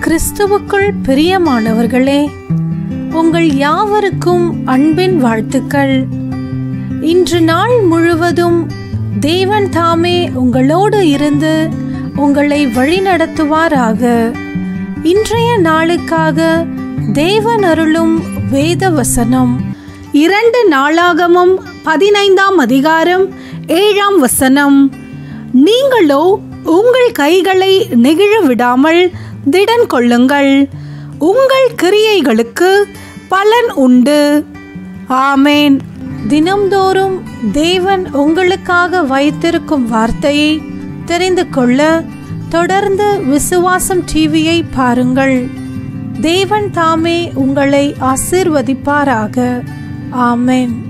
கிறிஸ்துவுக்குள் பிரியமானவர்களே உங்கள் யாவருக்கும் அன்பின் வாழ்த்துக்கள் இன்று நாள் முழுவதும் தேவன் தாமே உங்களோடு இருந்து உங்களை வழிநடத்துவாராக இன்றைய நாளுக்காக தேவன் அருளும் வேத வசனம் இரண்டு நாளாகமும் பதினைந்தாம் அதிகாரம் ஏழாம் வசனம் நீங்களோ உங்கள் கைகளை நெகிழ விடாமல் திடன் கொள்ளுங்கள் உங்கள் கிரியைகளுக்கு பலன் உண்டு ஆமேன் தினம்தோறும் தேவன் உங்களுக்காக வைத்திருக்கும் வார்த்தையை தெரிந்து கொள்ள தொடர்ந்து விசுவாசம் டிவியை பாருங்கள் தேவன் தாமே உங்களை ஆசீர்வதிப்பாராக ஆமென்